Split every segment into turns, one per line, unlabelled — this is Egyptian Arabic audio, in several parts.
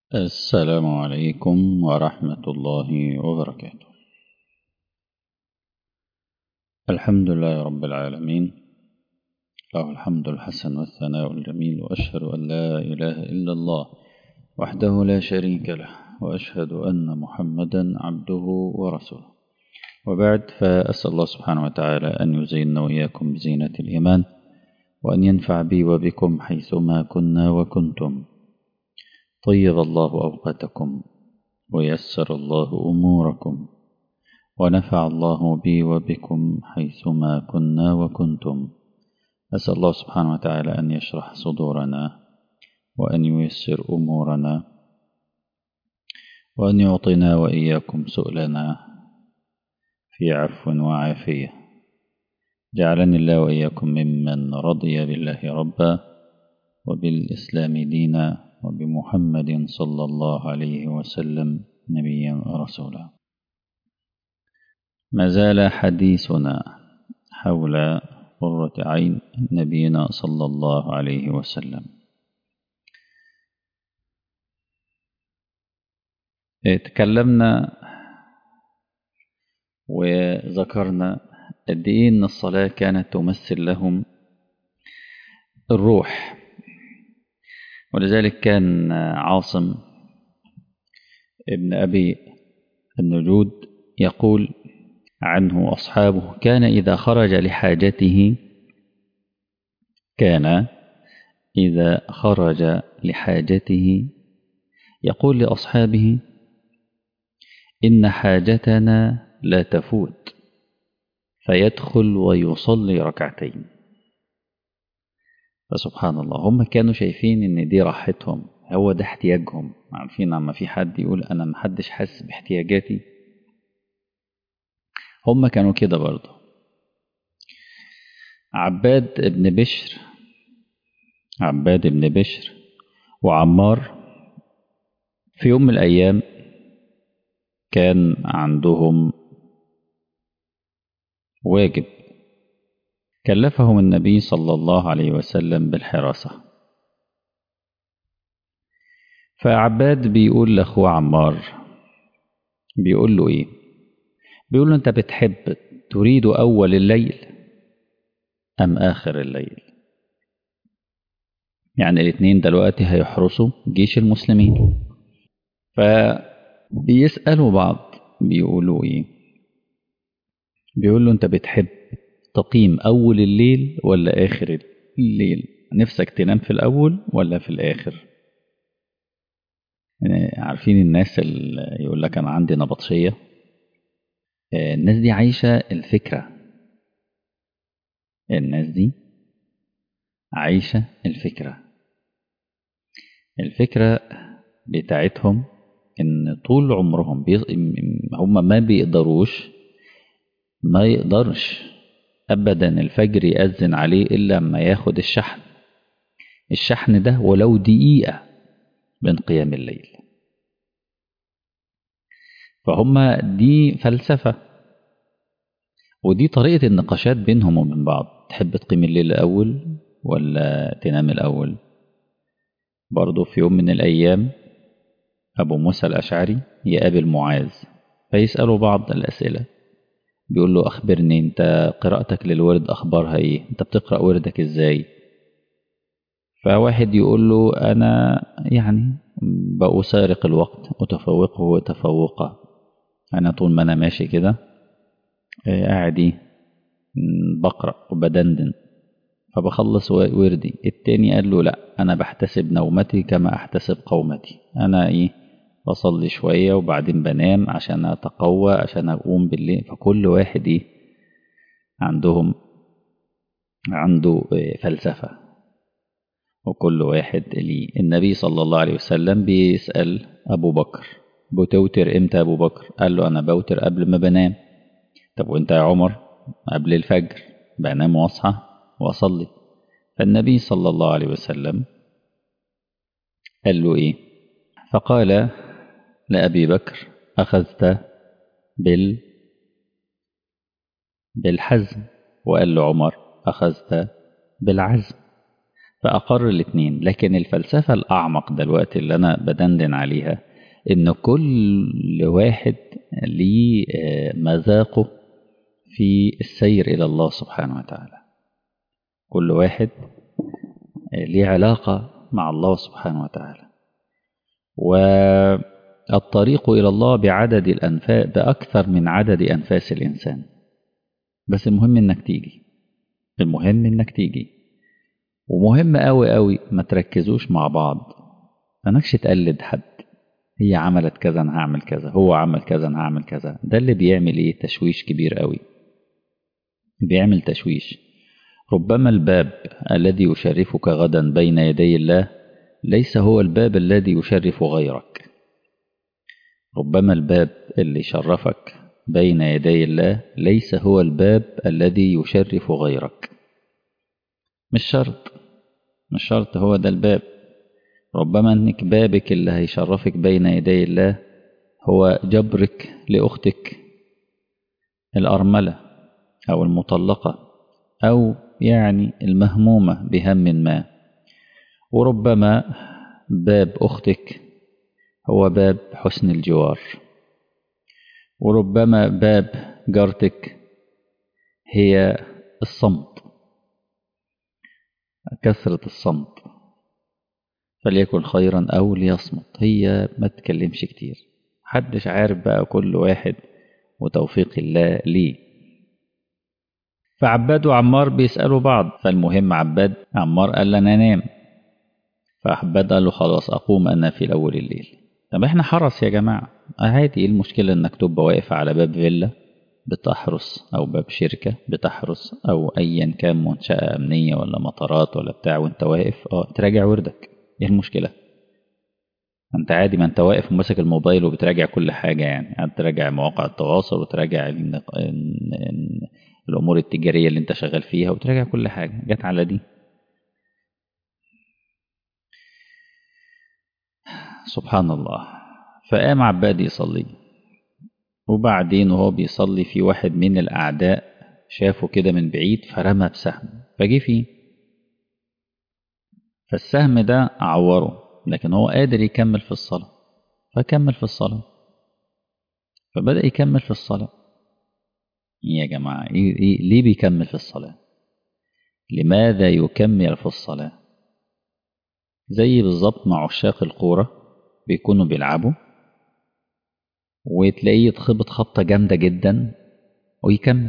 السلام عليكم ورحمة الله وبركاته الحمد لله رب العالمين له الحمد الحسن والثناء الجميل وأشهد أن لا إله إلا الله وحده لا شريك له وأشهد أن محمدا عبده ورسوله وبعد فأسأل الله سبحانه وتعالى أن يزيننا وإياكم بزينة الإيمان وأن ينفع بي وبكم حيثما كنا وكنتم طيب الله أوقاتكم ويسر الله أموركم ونفع الله بي وبكم حيثما كنا وكنتم أسأل الله سبحانه وتعالى أن يشرح صدورنا وأن ييسر أمورنا وأن يعطينا وإياكم سؤلنا في عفو وعافية جعلني الله وإياكم ممن رضي بالله ربا وبالإسلام دينا وبمحمد صلى الله عليه وسلم نبيا رسولا ما زال حديثنا حول قرة عين نبينا صلى الله عليه وسلم تكلمنا وذكرنا قد ايه ان الصلاة كانت تمثل لهم الروح ولذلك كان عاصم ابن أبي النجود يقول عنه أصحابه كان إذا خرج لحاجته كان إذا خرج لحاجته يقول لأصحابه إن حاجتنا لا تفوت فيدخل ويصلي ركعتين فسبحان الله هم كانوا شايفين ان دي راحتهم هو ده احتياجهم عارفين لما في حد يقول انا محدش حاسس باحتياجاتي هم كانوا كده برضه عباد ابن بشر عباد ابن بشر وعمار في يوم من الايام كان عندهم واجب كلفهم النبي صلى الله عليه وسلم بالحراسة فعباد بيقول لأخوه عمار بيقول له إيه بيقول له أنت بتحب تريد أول الليل أم آخر الليل يعني الاتنين دلوقتي هيحرسوا جيش المسلمين فبيسألوا بعض بيقولوا إيه بيقول له أنت بتحب تقيم أول الليل ولا آخر الليل نفسك تنام في الأول ولا في الآخر يعني عارفين الناس اللي يقول لك أنا عندي نبطشية الناس دي عايشة الفكرة الناس دي عايشة الفكرة الفكرة بتاعتهم إن طول عمرهم بي... هم ما بيقدروش ما يقدرش أبدا الفجر يأذن عليه إلا لما ياخد الشحن الشحن ده ولو دقيقة من قيام الليل فهم دي فلسفة ودي طريقة النقاشات بينهم وبين بعض تحب تقيم الليل الأول ولا تنام الأول برضه في يوم من الأيام أبو موسى الأشعري يقابل معاذ فيسألوا بعض الأسئلة بيقول له أخبرني أنت قراءتك للورد أخبارها إيه أنت بتقرأ وردك إزاي فواحد يقول له أنا يعني بأسارق الوقت أتفوقه تفوقا أنا طول ما أنا ماشي كده قاعد بقرأ وبدندن فبخلص وردي التاني قال له لا أنا بحتسب نومتي كما أحتسب قومتي أنا إيه بصلي شوية وبعدين بنام عشان أتقوى عشان أقوم بالليل فكل واحد إيه عندهم عنده فلسفة وكل واحد ليه النبي صلى الله عليه وسلم بيسأل أبو بكر بتوتر إمتى أبو بكر قال له أنا بوتر قبل ما بنام طب وإنت يا عمر قبل الفجر بنام وأصحى وأصلي فالنبي صلى الله عليه وسلم قال له إيه فقال لأبي بكر أخذت بال بالحزم وقال له عمر أخذت بالعزم فأقر الاتنين لكن الفلسفة الأعمق دلوقتي اللي أنا بدندن عليها إن كل واحد ليه مذاقه في السير إلى الله سبحانه وتعالى كل واحد ليه علاقة مع الله سبحانه وتعالى والطريق إلى الله بعدد الأنفاس بأكثر من عدد أنفاس الإنسان بس المهم إنك تيجي المهم إنك تيجي ومهم أوي أوي ما تركزوش مع بعض مانكش تقلد حد هي عملت كذا أنا هعمل كذا هو عمل كذا أنا هعمل كذا ده اللي بيعمل إيه تشويش كبير أوي بيعمل تشويش ربما الباب الذي يشرفك غدا بين يدي الله ليس هو الباب الذي يشرف غيرك ربما الباب اللي شرفك بين يدي الله ليس هو الباب الذي يشرف غيرك مش شرط مش شرط هو ده الباب ربما انك بابك اللي هيشرفك بين يدي الله هو جبرك لاختك الارمله او المطلقه او يعني المهمومه بهم ما وربما باب اختك هو باب حسن الجوار وربما باب جارتك هي الصمت كثرة الصمت فليكن خيرا أو ليصمت هي ما تكلمش كتير محدش عارف بقى كل واحد وتوفيق الله ليه فعباد وعمار بيسألوا بعض فالمهم عباد عمار قال لنا انام فعباد قال له خلاص أقوم أنا في الأول الليل طب احنا حرس يا جماعة عادي ايه المشكلة انك تبقى واقف على باب فيلا بتحرس أو باب شركة بتحرس أو أيا كان منشأة أمنية ولا مطارات ولا بتاع وأنت واقف أه تراجع وردك إيه المشكلة؟ أنت عادي ما أنت واقف وماسك الموبايل وبتراجع كل حاجة يعني يعني تراجع مواقع التواصل وتراجع الأمور التجارية اللي أنت شغال فيها وتراجع كل حاجة جت على دي سبحان الله فقام عباد يصلي وبعدين وهو بيصلي في واحد من الأعداء شافه كده من بعيد فرمى بسهم فجه فيه فالسهم ده عوره لكن هو قادر يكمل في الصلاة فكمل في الصلاة فبدأ يكمل في الصلاة يا جماعة إيه إيه ليه بيكمل في الصلاة لماذا يكمل في الصلاة زي بالظبط مع عشاق الكورة بيكونوا بيلعبوا وتلاقيه يتخبط خبطة جامدة جدا ويكمل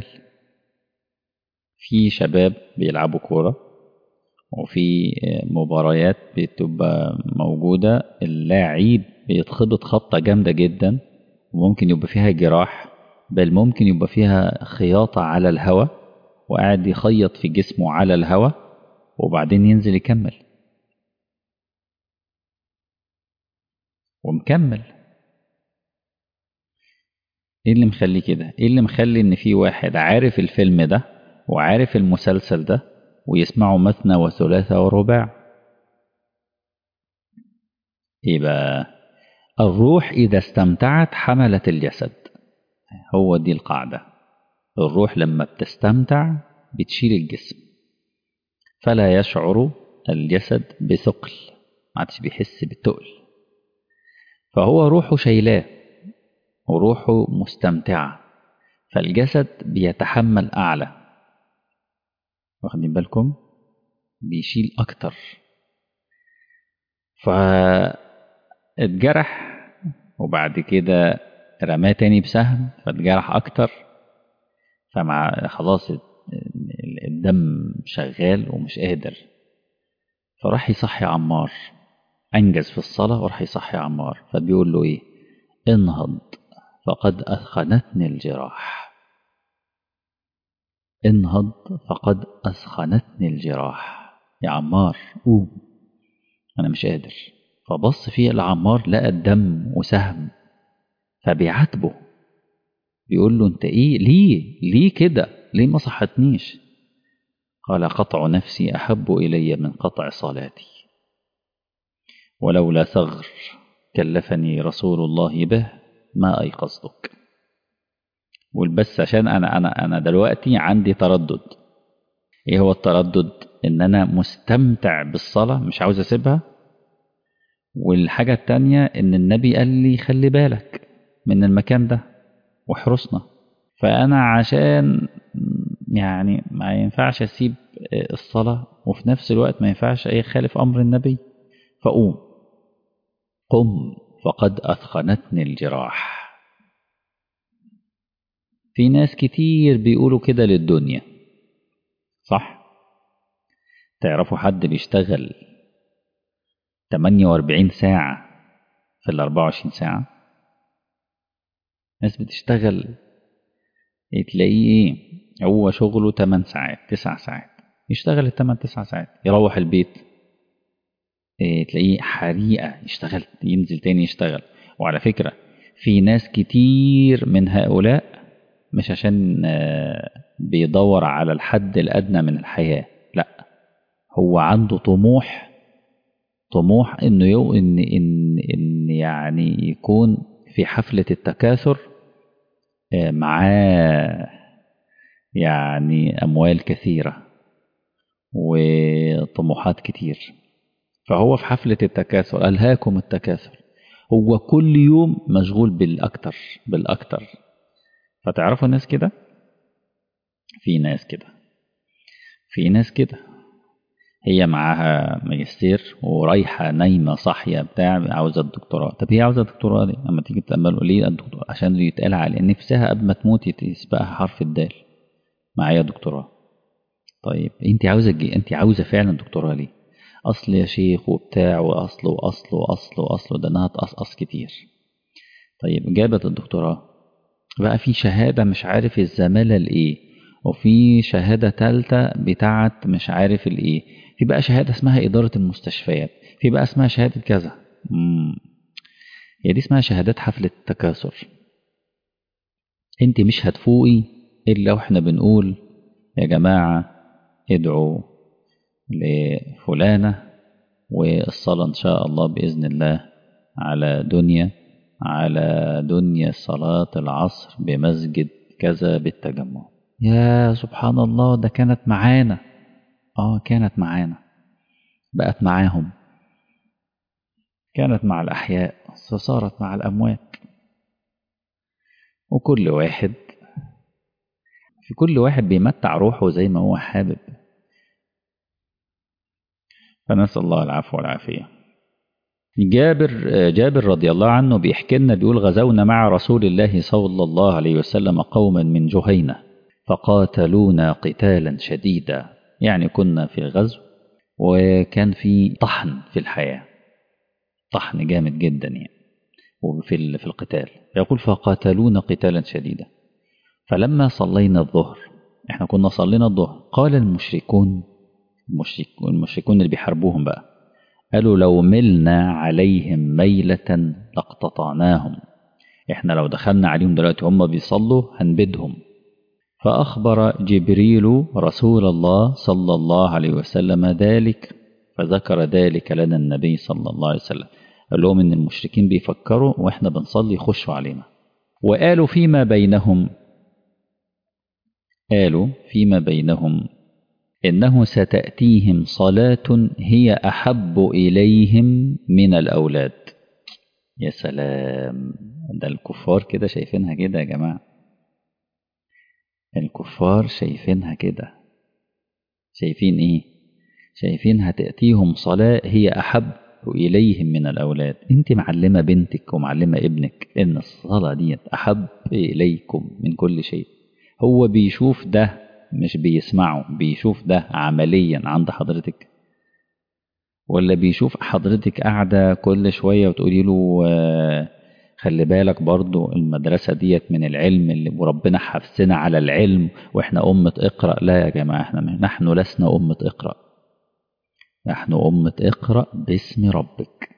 في شباب بيلعبوا كورة وفي مباريات بتبقى موجودة اللاعب بيتخبط خبطة جامدة جدا وممكن يبقى فيها جراح بل ممكن يبقى فيها خياطة على الهواء وقاعد يخيط في جسمه على الهواء وبعدين ينزل يكمل ومكمل ايه اللي مخليه كده ايه اللي مخلي ان في واحد عارف الفيلم ده وعارف المسلسل ده ويسمعه مثنى وثلاثة ورباع ايه بقى الروح اذا استمتعت حملت الجسد هو دي القاعدة الروح لما بتستمتع بتشيل الجسم فلا يشعر الجسد بثقل ما عادش بيحس بالتقل فهو روحه شايلاه وروحه مستمتعة فالجسد بيتحمل أعلى واخدين بالكم بيشيل أكتر فاتجرح وبعد كده رماه تاني بسهم فاتجرح أكتر فمع خلاص الدم شغال ومش قادر فراح يصحي عمار أنجز في الصلاة وراح يصحي عمار فبيقول له إيه انهض فقد أثخنتني الجراح انهض فقد أثخنتني الجراح يا عمار قوم أنا مش قادر فبص فيه العمار لقى الدم وسهم فبيعاتبه بيقول له انت ايه ليه ليه كده ليه ما صحتنيش قال قطع نفسي أحب إلي من قطع صلاتي ولولا ثغر كلفني رسول الله به ما أيقظتك والبس عشان أنا أنا أنا دلوقتي عندي تردد ايه هو التردد ان انا مستمتع بالصلاة مش عاوز اسيبها والحاجة التانية ان النبي قال لي خلي بالك من المكان ده واحرسنا فانا عشان يعني ما ينفعش اسيب الصلاة وفي نفس الوقت ما ينفعش اي خالف امر النبي فقوم قم فقد اثخنتني الجراح في ناس كتير بيقولوا كده للدنيا صح تعرفوا حد بيشتغل 48 ساعة في ال 24 ساعة ناس بتشتغل تلاقيه ايه هو شغله 8 ساعات 9 ساعات يشتغل ال 8 9 ساعات يروح البيت إيه تلاقيه حريقة يشتغل ينزل تاني يشتغل وعلى فكرة في ناس كتير من هؤلاء مش عشان بيدور على الحد الأدنى من الحياة لا هو عنده طموح طموح انه يو ان ان ان يعني يكون في حفلة التكاثر معاه يعني أموال كثيرة وطموحات كتير فهو في حفلة التكاثر ألهاكم التكاثر هو كل يوم مشغول بالأكتر بالأكتر فتعرفوا الناس كده في ناس كده في ناس كده هي معاها ماجستير ورايحة نايمة صاحية بتاع عاوزة الدكتوراه طب هي عاوزة الدكتوراه دي أما تيجي تأملوا ليه الدكتوراه عشان يتقال على نفسها قبل ما تموت يسبقها حرف الدال معايا دكتوراه طيب انت عاوزة انت عاوزة فعلا دكتوراه ليه أصل يا شيخ وبتاع وأصل وأصل وأصل وأصل ده إنها تقصقص كتير طيب جابت الدكتوراه بقى في شهادة مش عارف الزمالة الإيه وفي شهادة تالتة بتاعت مش عارف الإيه في بقى شهادة اسمها إدارة المستشفيات في بقى اسمها شهادة كذا مم. هي دي اسمها شهادات حفلة التكاثر انت مش هتفوقي إلا وإحنا بنقول يا جماعة ادعوا لفلانة والصلاة إن شاء الله بإذن الله على دنيا على دنيا صلاة العصر بمسجد كذا بالتجمع يا سبحان الله ده كانت معانا اه كانت معانا بقت معاهم كانت مع الأحياء فصارت مع الأموات وكل واحد في كل واحد بيمتع روحه زي ما هو حابب فنسأل الله العفو والعافية جابر جابر رضي الله عنه بيحكي لنا بيقول غزونا مع رسول الله صلى الله عليه وسلم قوما من جهينة فقاتلونا قتالا شديدا يعني كنا في غزو وكان في طحن في الحياة طحن جامد جدا يعني وفي في القتال يقول فقاتلونا قتالا شديدا فلما صلينا الظهر احنا كنا صلينا الظهر قال المشركون المشركون, المشركون اللي بيحاربوهم بقى قالوا لو ملنا عليهم ميلة لاقتطعناهم احنا لو دخلنا عليهم دلوقتي هم بيصلوا هنبدهم فأخبر جبريل رسول الله صلى الله عليه وسلم ذلك فذكر ذلك لنا النبي صلى الله عليه وسلم قال لهم إن المشركين بيفكروا وإحنا بنصلي يخشوا علينا وقالوا فيما بينهم قالوا فيما بينهم إنه ستأتيهم صلاة هي أحب إليهم من الأولاد يا سلام ده الكفار كده شايفينها كده يا جماعة الكفار شايفينها كده شايفين إيه شايفين هتأتيهم صلاة هي أحب إليهم من الأولاد أنت معلمة بنتك ومعلمة ابنك إن الصلاة دي أحب إليكم من كل شيء هو بيشوف ده مش بيسمعه بيشوف ده عمليا عند حضرتك ولا بيشوف حضرتك قاعدة كل شوية وتقولي له خلي بالك برضو المدرسة ديت من العلم اللي وربنا حفظنا على العلم واحنا أمة اقرأ لا يا جماعة احنا نحن لسنا أمة اقرأ نحن أمة اقرأ باسم ربك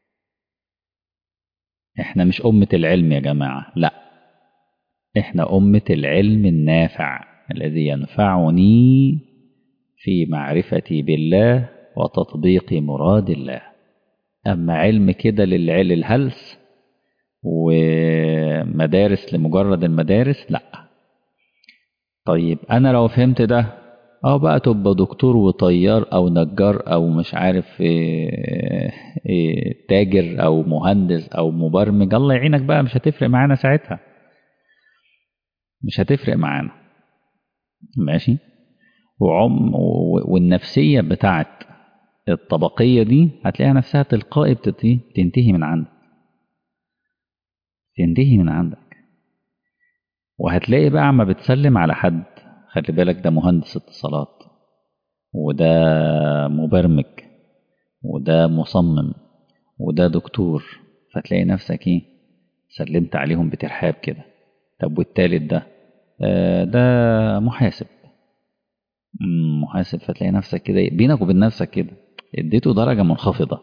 احنا مش أمة العلم يا جماعة لا احنا أمة العلم النافع الذي ينفعني في معرفتي بالله وتطبيق مراد الله أما علم كده للعل الهلس ومدارس لمجرد المدارس لا طيب أنا لو فهمت ده اه بقى تبقى دكتور وطيار او نجار او مش عارف إيه إيه تاجر او مهندس او مبرمج الله يعينك بقى مش هتفرق معانا ساعتها مش هتفرق معانا ماشي وعم والنفسية بتاعت الطبقية دي هتلاقيها نفسها تلقائي بتنتهي من عندك تنتهي من عندك وهتلاقي بقى عما بتسلم على حد خلي بالك ده مهندس اتصالات وده مبرمج وده مصمم وده دكتور فتلاقي نفسك ايه سلمت عليهم بترحاب كده طب والتالت ده آه ده محاسب محاسب فتلاقي نفسك كده بينك وبين نفسك كده اديته درجة منخفضة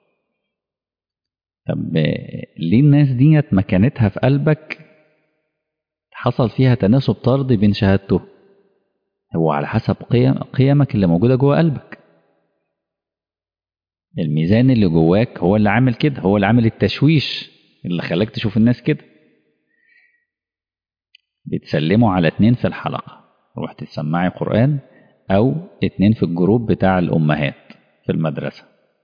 طب ليه الناس ديت مكانتها في قلبك حصل فيها تناسب طردي بين شهادته هو على حسب قيم قيمك اللي موجودة جوه قلبك الميزان اللي جواك هو اللي عامل كده هو اللي عامل التشويش اللي خلاك تشوف الناس كده بتسلموا على اتنين في الحلقة رحت تسمعي قرآن أو اتنين في الجروب بتاع الأمهات في المدرسة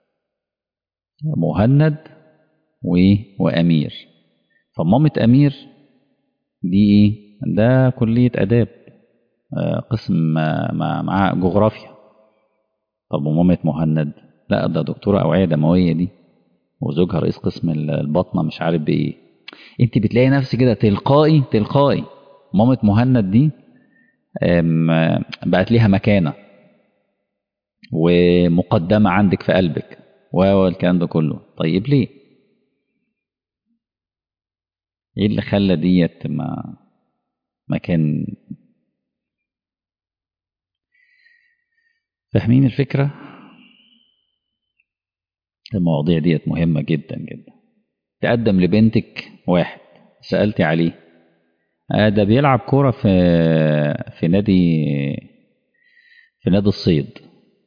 مهند و... وأمير فمامة أمير دي إيه؟ ده كلية آداب قسم مع, مع جغرافيا طب ومامة مهند لا ده دكتورة أوعية دموية دي وزوجها رئيس قسم البطنة مش عارف بإيه انت بتلاقي نفسك كده تلقائي تلقائي مامة مهند دي بقت ليها مكانة ومقدمة عندك في قلبك والكلام ده كله طيب ليه ايه اللي خلى ديت ما مكان فاهمين الفكرة المواضيع ديت مهمة جدا جدا تقدم لبنتك واحد سألتي عليه آه ده بيلعب كورة في في نادي في نادي الصيد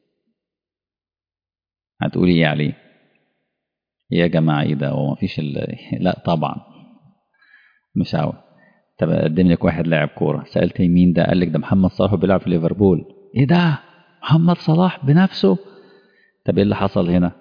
هتقولي ايه عليه يا جماعة ايه ده هو مفيش ال... لا طبعا مش عاوز طب اقدم لك واحد لاعب كورة سألت مين ده قال لك ده محمد صلاح بيلعب في ليفربول ايه ده محمد صلاح بنفسه طب ايه اللي حصل هنا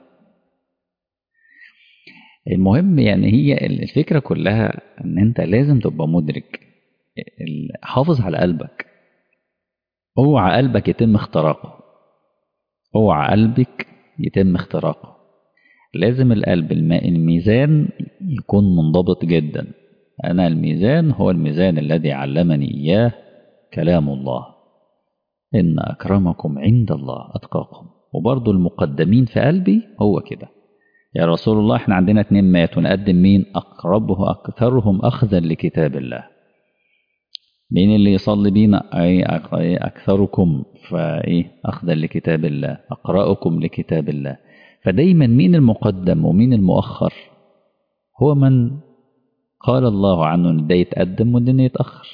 المهم يعني هي الفكرة كلها ان انت لازم تبقى مدرك حافظ على قلبك اوعى قلبك يتم اختراقه اوعى قلبك يتم اختراقه لازم القلب الماء الميزان يكون منضبط جدا أنا الميزان هو الميزان الذي علمني إياه كلام الله إن أكرمكم عند الله أتقاكم وبرضو المقدمين في قلبي هو كده يا رسول الله احنا عندنا اتنين ماتوا نقدم مين أقربه أكثرهم أخذا لكتاب الله مين اللي يصلي بينا أي أكثركم فإيه أخذا لكتاب الله أقرأكم لكتاب الله فدايما مين المقدم ومين المؤخر هو من قال الله عنه ان ده يتقدم وده يتأخر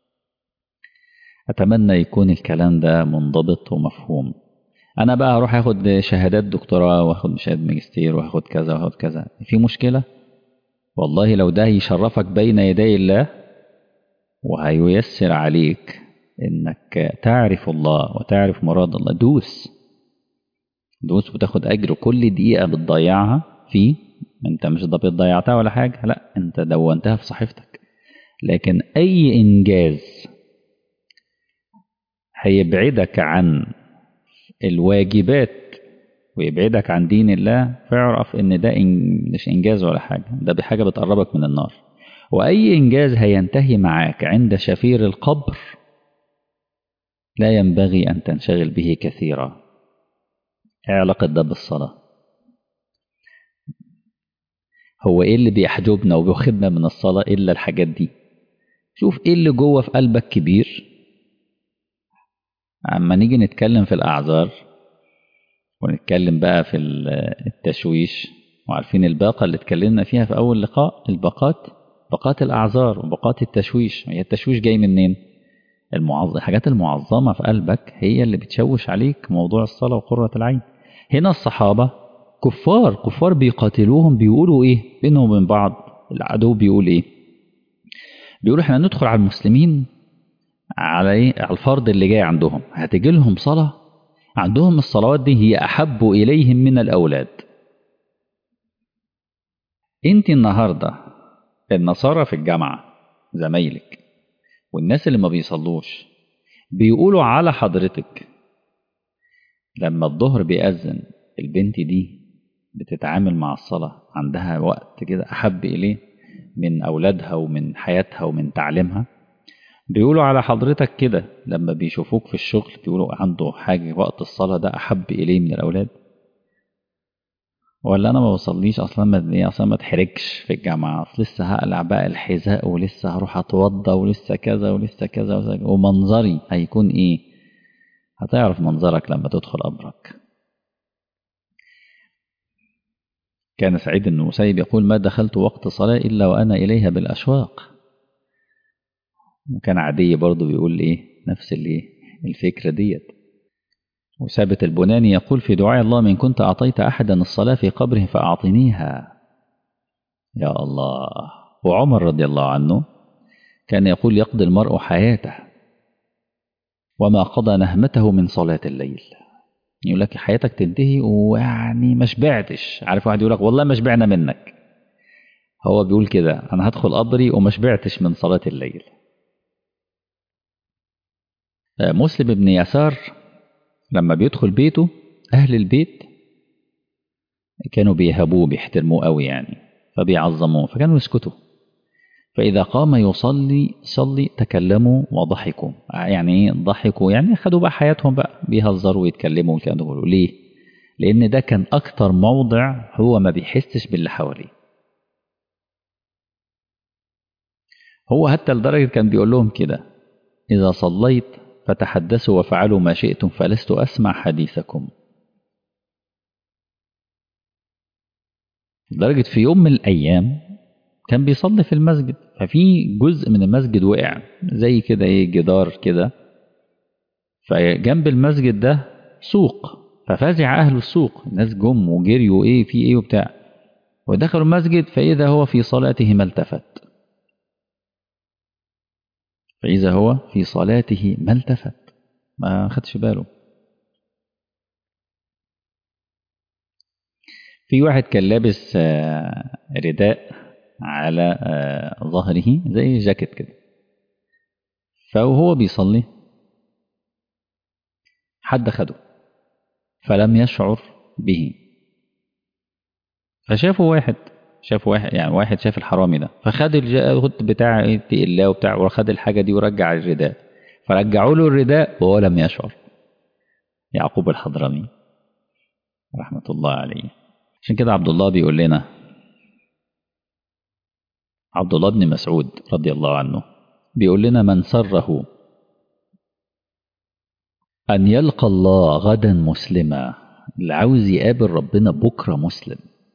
أتمنى يكون الكلام ده منضبط ومفهوم أنا بقى هروح أخد شهادات دكتوراه وأخد شهادة ماجستير وأخد كذا وأخد كذا في مشكلة والله لو ده يشرفك بين يدي الله وهييسر عليك إنك تعرف الله وتعرف مراد الله دوس دوس وتاخد أجر كل دقيقة بتضيعها فيه انت مش ضيعتها ولا حاجة لا انت دونتها في صحيفتك لكن اي انجاز هيبعدك عن الواجبات ويبعدك عن دين الله فاعرف ان ده مش انجاز ولا حاجة ده بحاجة بتقربك من النار واي انجاز هينتهي معاك عند شفير القبر لا ينبغي ان تنشغل به كثيرا ايه علاقة ده بالصلاه هو ايه اللي بيحجبنا وبياخدنا من الصلاة الا الحاجات دي شوف ايه اللي جوه في قلبك كبير اما نيجي نتكلم في الاعذار ونتكلم بقى في التشويش وعارفين الباقة اللي اتكلمنا فيها في اول لقاء الباقات باقات الاعذار وباقات التشويش هي التشويش جاي منين المعظم الحاجات المعظمة في قلبك هي اللي بتشوش عليك موضوع الصلاة وقرة العين هنا الصحابة كفار كفار بيقاتلوهم بيقولوا ايه بينهم وبين بعض العدو بيقول ايه بيقولوا احنا ندخل على المسلمين على ايه على الفرض اللي جاي عندهم هتجي لهم صلاة عندهم الصلوات دي هي أحب إليهم من الأولاد انت النهاردة النصارى في الجامعة زمايلك والناس اللي ما بيصلوش بيقولوا على حضرتك لما الظهر بيأذن البنت دي بتتعامل مع الصلاة عندها وقت كده أحب إليه من أولادها ومن حياتها ومن تعليمها بيقولوا على حضرتك كده لما بيشوفوك في الشغل بيقولوا عنده حاجة وقت الصلاة ده أحب إليه من الأولاد ولا أنا ما بصليش أصلا ما أصلا ما اتحرجش في الجامعة أصل لسه هقلع بقى الحذاء ولسه هروح أتوضى ولسه كذا ولسه كذا ولسه ومنظري هيكون إيه هتعرف منظرك لما تدخل قبرك كان سعيد بن المسيب يقول ما دخلت وقت صلاة إلا وأنا إليها بالأشواق وكان عادية برضه بيقول إيه نفس الإيه الفكرة ديت وثابت البناني يقول في دعاء الله من كنت أعطيت أحدا الصلاة في قبره فأعطنيها يا الله وعمر رضي الله عنه كان يقول يقضي المرء حياته وما قضى نهمته من صلاة الليل يقول لك حياتك تنتهي ويعني ما شبعتش عارف واحد يقول لك والله ما شبعنا منك هو بيقول كده انا هدخل قبري وما شبعتش من صلاة الليل مسلم بن يسار لما بيدخل بيته اهل البيت كانوا بيهبوه بيحترموه قوي يعني فبيعظموه فكانوا يسكتوا فإذا قام يصلي صلي تكلموا وضحكوا يعني ايه ضحكوا يعني خدوا بقى حياتهم بقى بيهزروا ويتكلموا والكلام ده كله ليه؟ لأن ده كان أكتر موضع هو ما بيحسش باللي حواليه هو حتى لدرجة كان بيقول لهم كده إذا صليت فتحدثوا وفعلوا ما شئتم فلست أسمع حديثكم لدرجة في يوم من الأيام كان بيصلي في المسجد ففي جزء من المسجد وقع زي كده ايه جدار كده فجنب المسجد ده سوق ففزع اهل السوق الناس جم وجريوا ايه في ايه وبتاع ودخلوا المسجد فاذا هو في صلاته ما التفت فاذا هو في صلاته ما التفت ما خدش باله في واحد كان لابس رداء على ظهره زي جاكيت كده فهو بيصلي حد خده فلم يشعر به فشافه واحد شاف واحد يعني واحد شاف الحرامي ده فخد الجاكيت بتاع اتقي الله وبتاع وخد الحاجه دي ورجع الرداء فرجعوا له الرداء وهو لم يشعر يعقوب الحضرمي رحمه الله عليه عشان كده عبد الله بيقول لنا عبد الله بن مسعود رضي الله عنه بيقول لنا من سره أن يلقى الله غدا مسلما اللي عاوز يقابل ربنا بكرة مسلم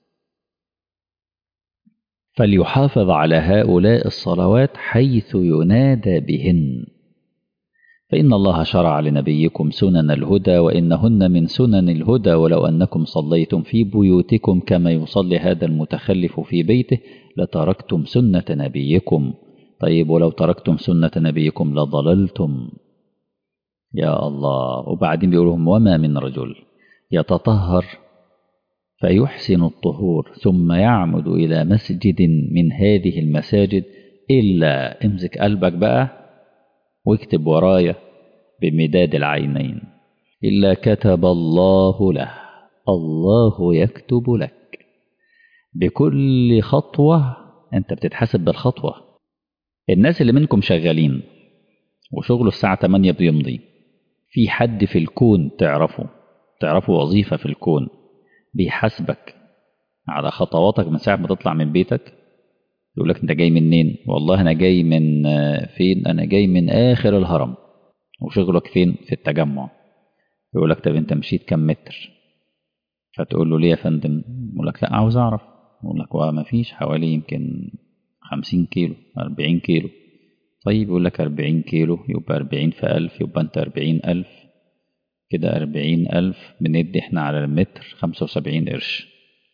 فليحافظ على هؤلاء الصلوات حيث ينادى بهن فإن الله شرع لنبيكم سنن الهدى وإنهن من سنن الهدى ولو أنكم صليتم في بيوتكم كما يصلي هذا المتخلف في بيته لتركتم سنة نبيكم طيب ولو تركتم سنة نبيكم لضللتم يا الله وبعدين بيقولهم وما من رجل يتطهر فيحسن الطهور ثم يعمد إلى مسجد من هذه المساجد إلا امسك قلبك بقى واكتب ورايا بمداد العينين إلا كتب الله له الله يكتب لك بكل خطوة أنت بتتحسب بالخطوة الناس اللي منكم شغالين وشغله الساعة 8 بيمضي في حد في الكون تعرفه تعرفه وظيفة في الكون بيحاسبك على خطواتك من ساعة ما تطلع من بيتك يقول لك انت جاي منين والله انا جاي من فين انا جاي من اخر الهرم وشغلك فين في التجمع يقول لك طب انت مشيت كم متر فتقول له ليه يا فندم يقول لك لا عاوز اعرف يقول لك ما فيش حوالي يمكن خمسين كيلو أربعين كيلو طيب يقول لك أربعين كيلو يبقى أربعين في ألف يبقى أنت أربعين ألف كده أربعين ألف بندي احنا على المتر خمسة وسبعين قرش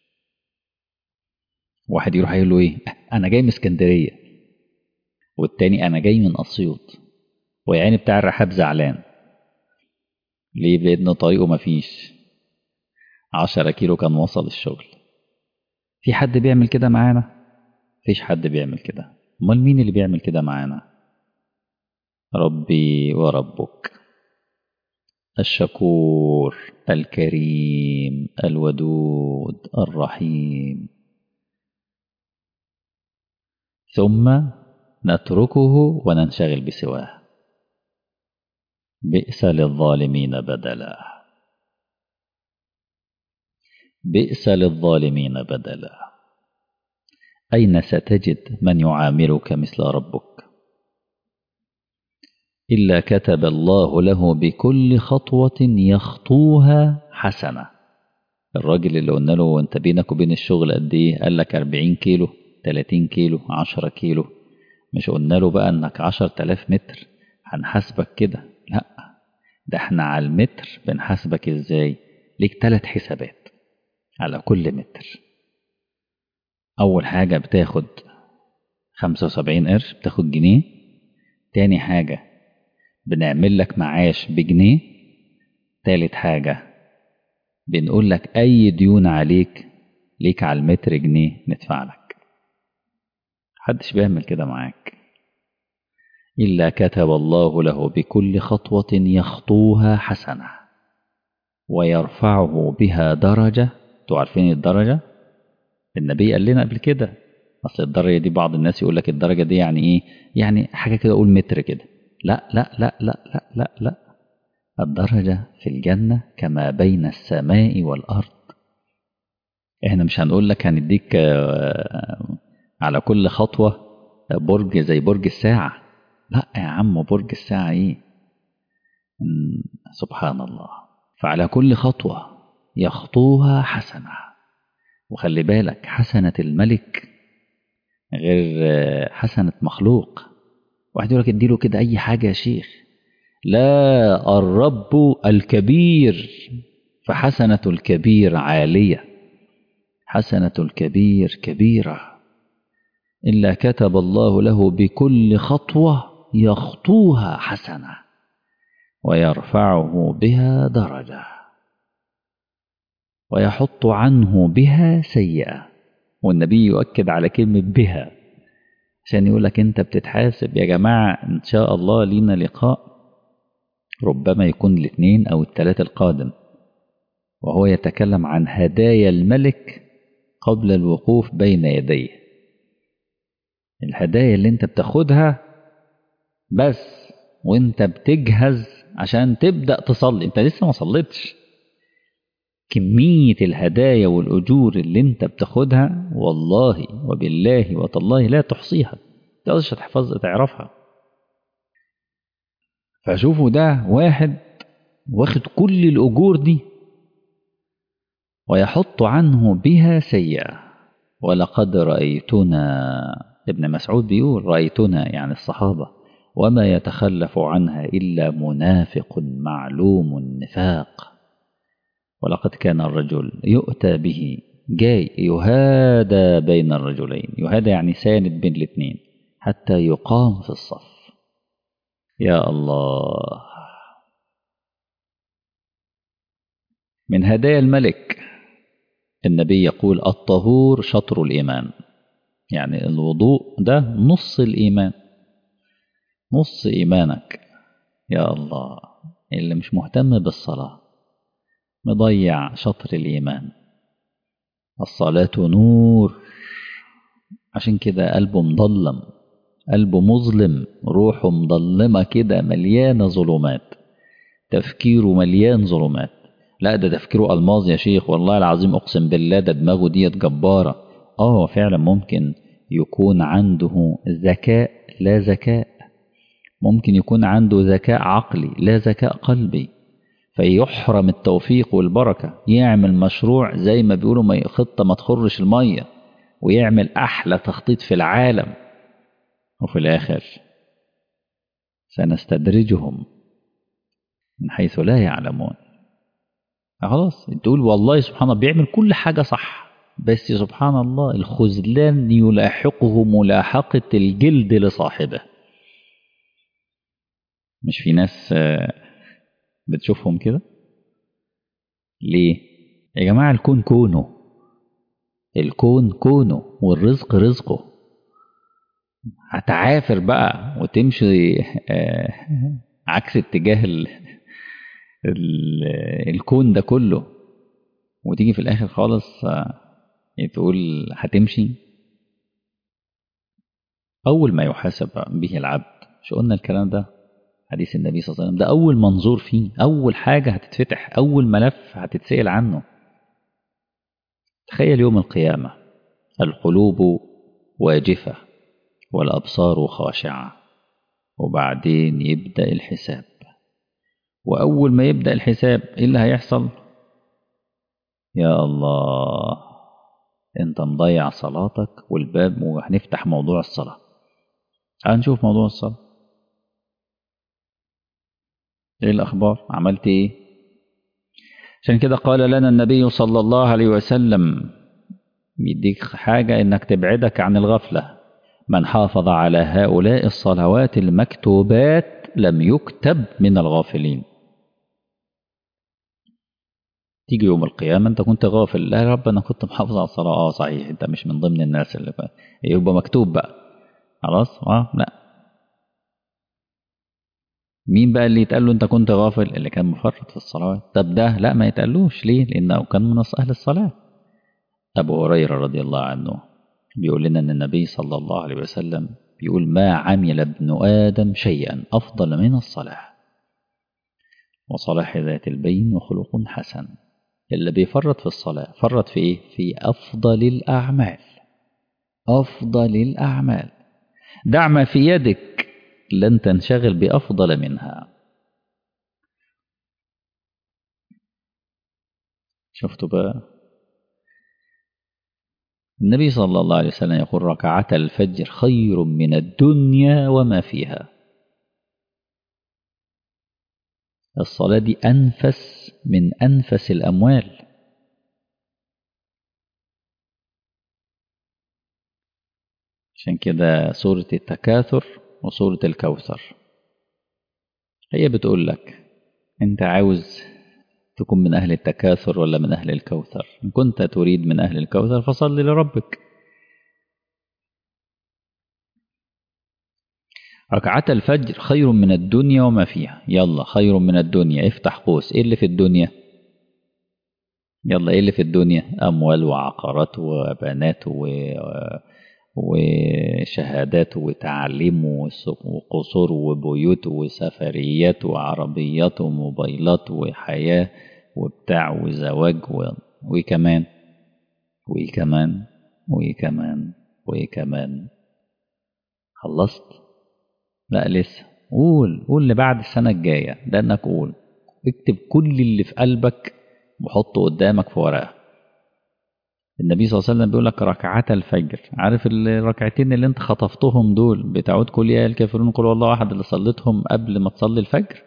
واحد يروح يقول له ايه انا جاي من اسكندريه والتاني انا جاي من اسيوط ويعني بتاع الرحاب زعلان ليه لأن طريقه مفيش عشرة كيلو كان وصل الشغل في حد بيعمل كده معانا مفيش حد بيعمل كده امال مين اللي بيعمل كده معانا ربي وربك الشكور الكريم الودود الرحيم ثم نتركه وننشغل بسواه بئس للظالمين بدلا بئس للظالمين بدلا أين ستجد من يعاملك مثل ربك إلا كتب الله له بكل خطوة يخطوها حسنة الراجل اللي قلنا له انت بينك وبين الشغل قد ايه قال لك 40 كيلو 30 كيلو 10 كيلو مش قلنا له بقى انك 10000 متر هنحاسبك كده لا ده احنا على المتر بنحاسبك ازاي ليك ثلاث حسابات على كل متر اول حاجة بتاخد 75 قرش بتاخد جنيه تاني حاجة بنعمل لك معاش بجنيه تالت حاجة بنقول لك أي ديون عليك ليك على المتر جنيه ندفع لك محدش بيعمل كده معاك إلا كتب الله له بكل خطوة يخطوها حسنة ويرفعه بها درجة انتوا عارفين الدرجة النبي قال لنا قبل كده أصل الدرجة دي بعض الناس يقول لك الدرجة دي يعني إيه يعني حاجة كده أقول متر كده لا لا لا لا لا لا لا الدرجة في الجنة كما بين السماء والأرض احنا مش هنقول لك هنديك على كل خطوة برج زي برج الساعة لا يا عم برج الساعة ايه سبحان الله فعلى كل خطوة يخطوها حسنة وخلي بالك حسنة الملك غير حسنة مخلوق واحد يقول لك اديله كده اي حاجه يا شيخ لا الرب الكبير فحسنه الكبير عاليه حسنه الكبير كبيره الا كتب الله له بكل خطوه يخطوها حسنه ويرفعه بها درجه ويحط عنه بها سيئه والنبي يؤكد على كلمه بها عشان يقول لك انت بتتحاسب يا جماعة ان شاء الله لينا لقاء ربما يكون الاثنين او الثلاثة القادم وهو يتكلم عن هدايا الملك قبل الوقوف بين يديه الهدايا اللي انت بتاخدها بس وانت بتجهز عشان تبدأ تصلي انت لسه ما صليتش كمية الهدايا والأجور اللي انت بتاخدها والله وبالله وتالله لا تحصيها تقدرش تحفظ تعرفها فشوفوا ده واحد واخد كل الأجور دي ويحط عنه بها سيئة ولقد رأيتنا ابن مسعود بيقول رأيتنا يعني الصحابة وما يتخلف عنها إلا منافق معلوم النفاق ولقد كان الرجل يؤتى به جاي يهادى بين الرجلين يهادى يعني ساند بين الاثنين حتى يقام في الصف يا الله من هدايا الملك النبي يقول الطهور شطر الإيمان يعني الوضوء ده نص الإيمان نص إيمانك يا الله اللي مش مهتم بالصلاة مضيع شطر الإيمان الصلاة نور عشان كده قلبه مضلم قلبه مظلم روحه مضلمة كده مليانة ظلمات تفكيره مليان ظلمات لا ده تفكيره ألماظ يا شيخ والله العظيم أقسم بالله ده دماغه ديت جبارة آه فعلا ممكن يكون عنده ذكاء لا ذكاء ممكن يكون عنده ذكاء عقلي لا ذكاء قلبي فيحرم التوفيق والبركة يعمل مشروع زي ما بيقولوا ما خطة ما تخرش المية ويعمل أحلى تخطيط في العالم وفي الآخر سنستدرجهم من حيث لا يعلمون خلاص تقول والله سبحان الله بيعمل كل حاجة صح بس سبحان الله الخذلان يلاحقه ملاحقة الجلد لصاحبه مش في ناس بتشوفهم كده ليه يا جماعة الكون كونه الكون كونه والرزق رزقه هتعافر بقى وتمشي عكس اتجاه ال ال الكون ده كله وتيجي في الاخر خالص تقول هتمشي اول ما يحاسب به العبد مش قلنا الكلام ده حديث النبي صلى الله عليه وسلم ده اول منظور فيه اول حاجه هتتفتح اول ملف هتتسال عنه تخيل يوم القيامه القلوب واجفه والابصار خاشعه وبعدين يبدا الحساب واول ما يبدا الحساب ايه اللي هيحصل يا الله انت مضيع صلاتك والباب وهنفتح موضوع الصلاه هنشوف موضوع الصلاه ايه الاخبار عملت ايه عشان كده قال لنا النبي صلى الله عليه وسلم يديك حاجه انك تبعدك عن الغفله من حافظ على هؤلاء الصلوات المكتوبات لم يكتب من الغافلين تيجي يوم القيامة أنت كنت غافل لا يا رب أنا كنت محافظ على الصلاة أه صحيح أنت مش من ضمن الناس اللي ف... يبقى مكتوب بقى خلاص أه لا مين بقى اللي يتقال له أنت كنت غافل اللي كان مفرط في الصلوات طب ده لا ما يتقالوش ليه لأنه كان من أهل الصلاة أبو هريرة رضي الله عنه بيقول لنا أن النبي صلى الله عليه وسلم بيقول ما عمل ابن آدم شيئا أفضل من الصلاة وصلاح ذات البين وخلق حسن اللي بيفرط في الصلاة فرط في إيه؟ في أفضل الأعمال أفضل الأعمال دع ما في يدك لن تنشغل بأفضل منها شفتوا بقى النبي صلى الله عليه وسلم يقول ركعتا الفجر خير من الدنيا وما فيها الصلاة دي أنفس من أنفس الأموال عشان كده سورة التكاثر وسورة الكوثر هي بتقول لك أنت عاوز تكون من أهل التكاثر ولا من أهل الكوثر إن كنت تريد من أهل الكوثر فصل لربك ركعات الفجر خير من الدنيا وما فيها يلا خير من الدنيا افتح قوس ايه اللي في الدنيا يلا ايه اللي في الدنيا اموال وعقارات وبنات و... وشهادات وتعليم وقصور وبيوت وسفريات وعربيات وموبايلات وحياة وبتاع وزواج و... وكمان وكمان وكمان وكمان خلصت لا لسه قول قول اللي بعد السنة الجاية لأنك قول اكتب كل اللي في قلبك وحطه قدامك في ورقة النبي صلى الله عليه وسلم بيقول لك ركعات الفجر عارف الركعتين اللي انت خطفتهم دول بتعود كل يا الكافرون قل والله احد اللي صليتهم قبل ما تصلي الفجر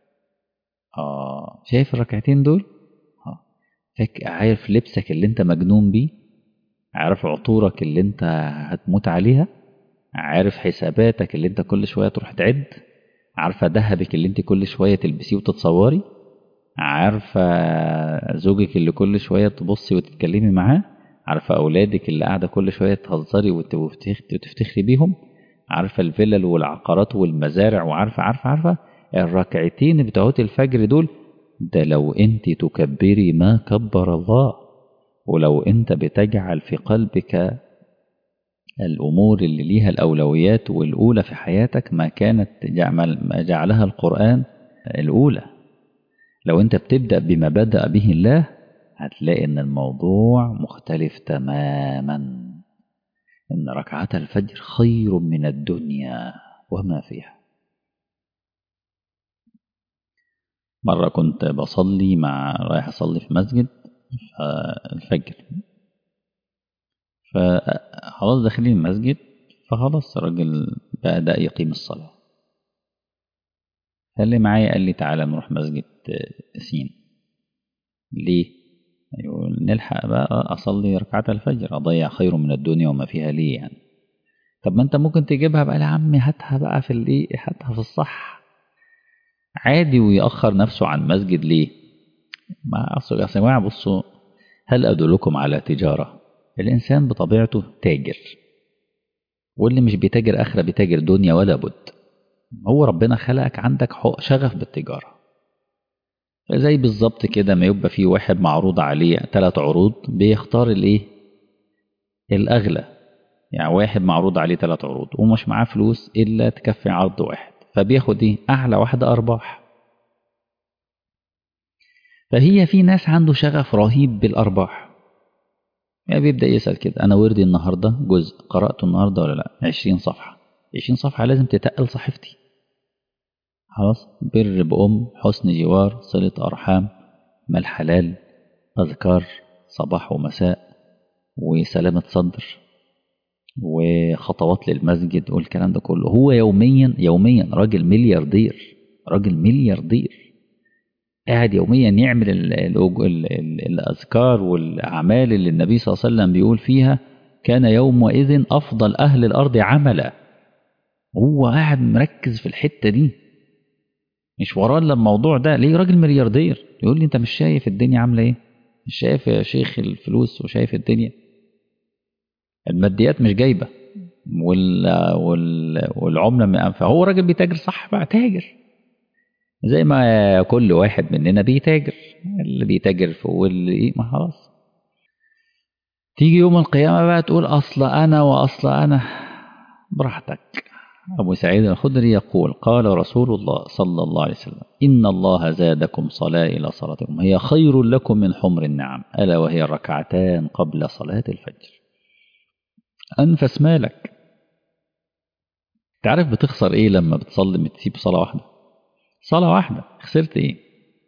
اه شايف الركعتين دول اه فك عارف لبسك اللي انت مجنون بيه عارف عطورك اللي انت هتموت عليها عارف حساباتك اللي انت كل شويه تروح تعد عارفه ذهبك اللي انت كل شويه تلبسيه وتتصوري عارفه زوجك اللي كل شويه تبصي وتتكلمي معاه عارفه اولادك اللي قاعده كل شويه تهزري وتفتخري بيهم عارفه الفلل والعقارات والمزارع وعارفه عارفه عارفه الركعتين بتوعات الفجر دول ده لو انت تكبري ما كبر الله ولو انت بتجعل في قلبك الأمور اللي ليها الأولويات والأولى في حياتك ما كانت ما جعلها القرآن الأولى لو أنت بتبدأ بما بدأ به الله هتلاقي أن الموضوع مختلف تماما إن ركعات الفجر خير من الدنيا وما فيها مرة كنت بصلي مع رايح أصلي في مسجد الفجر فخلاص داخلين المسجد فخلاص الراجل بدأ يقيم الصلاة فاللي معايا قال لي تعالى نروح مسجد سين ليه؟ يقول نلحق بقى أصلي ركعة الفجر أضيع خير من الدنيا وما فيها ليه يعني طب ما أنت ممكن تجيبها بقى يا عمي هاتها بقى في الإيه هاتها في الصح عادي ويأخر نفسه عن مسجد ليه ما أصل يا جماعة بصوا هل أدلكم على تجارة الإنسان بطبيعته تاجر واللي مش بيتاجر آخرة بيتاجر دنيا ولا بد هو ربنا خلقك عندك شغف بالتجارة زي بالظبط كده ما يبقى في واحد معروض عليه ثلاث عروض بيختار الايه الأغلى يعني واحد معروض عليه ثلاث عروض ومش معاه فلوس إلا تكفي عرض واحد فبياخد ايه أعلى واحدة أرباح فهي في ناس عنده شغف رهيب بالأرباح يعني بيبدأ يسأل كده أنا وردي النهاردة جزء قرأته النهاردة ولا لأ 20 صفحة 20 صفحة لازم تتقل صحيفتي خلاص بر بأم حسن جوار صلة أرحام مال حلال أذكار صباح ومساء وسلامة صدر وخطوات للمسجد والكلام ده كله هو يوميا يوميا راجل ملياردير راجل ملياردير قاعد يوميا يعمل ال ال ال ال الأذكار والأعمال اللي النبي صلى الله عليه وسلم بيقول فيها كان يومئذ أفضل أهل الأرض عملا هو قاعد مركز في الحتة دي مش وراه الا الموضوع ده ليه راجل ملياردير يقول لي انت مش شايف الدنيا عامله ايه مش شايف يا شيخ الفلوس وشايف الدنيا الماديات مش جايبه وال... وال... والعمله فهو راجل بيتاجر صح بقى تاجر زي ما كل واحد مننا بيتاجر اللي بيتاجر في واللي ما خلاص تيجي يوم القيامه بقى تقول اصل انا واصل انا براحتك أبو سعيد الخدري يقول قال رسول الله صلى الله عليه وسلم إن الله زادكم صلاة إلى صلاتكم هي خير لكم من حمر النعم ألا وهي الركعتان قبل صلاة الفجر أنفس مالك تعرف بتخسر إيه لما بتصلي بتسيب صلاة واحدة صلاة واحدة خسرت إيه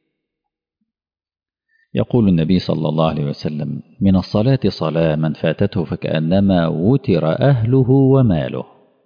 يقول النبي صلى الله عليه وسلم من الصلاة صلاة من فاتته فكأنما وتر أهله وماله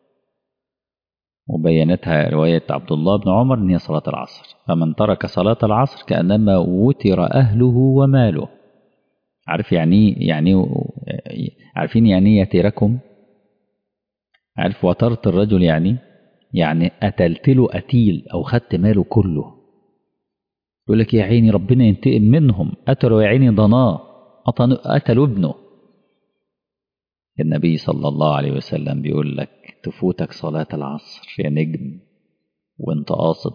وبينتها رواية عبد الله بن عمر أن هي صلاة العصر فمن ترك صلاة العصر كأنما وتر أهله وماله عارف يعني يعني عارفين يعني يتركم عارف وترت الرجل يعني يعني قتلت له قتيل أو خدت ماله كله يقول لك يا عيني ربنا ينتقم منهم قتلوا يا عيني ضناه قتلوا ابنه النبي صلى الله عليه وسلم بيقول لك تفوتك صلاة العصر يا نجم وانت قاصد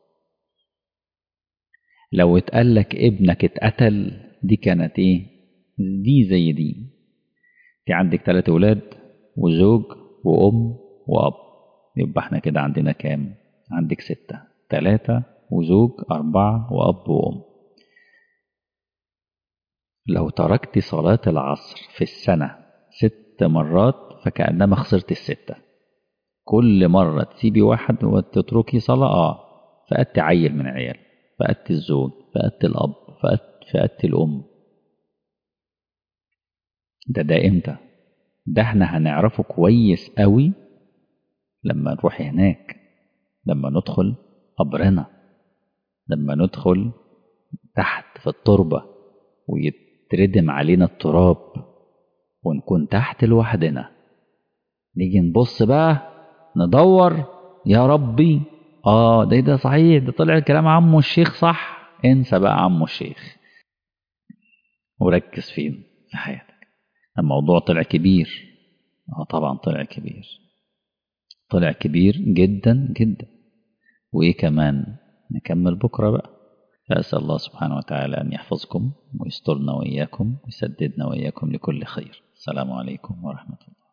لو اتقال لك ابنك اتقتل دي كانت ايه دي زي دي انت عندك ثلاث اولاد وزوج وام واب يبقى احنا كده عندنا كام عندك ستة ثلاثة وزوج أربعة وأب وأم لو تركت صلاة العصر في السنة ست مرات فكأنما خسرت الستة كل مرة تسيبي واحد وتتركي صلاة اه فقدت عيل من عيال فقدت الزوج فقدت الأب فقدت, فقدت الأم ده ده امتى ده احنا هنعرفه كويس قوي لما نروح هناك لما ندخل قبرنا لما ندخل تحت في التربة ويتردم علينا التراب ونكون تحت لوحدنا نيجي نبص بقى ندور يا ربي اه ده ده صحيح ده طلع الكلام عمو الشيخ صح انسى بقى عمو الشيخ وركز فين في حياتك الموضوع طلع كبير اه طبعا طلع كبير طلع كبير جدا جدا وايه كمان نكمل بكره بقى فاسال الله سبحانه وتعالى ان يحفظكم ويسترنا واياكم ويسددنا واياكم لكل خير السلام عليكم ورحمه الله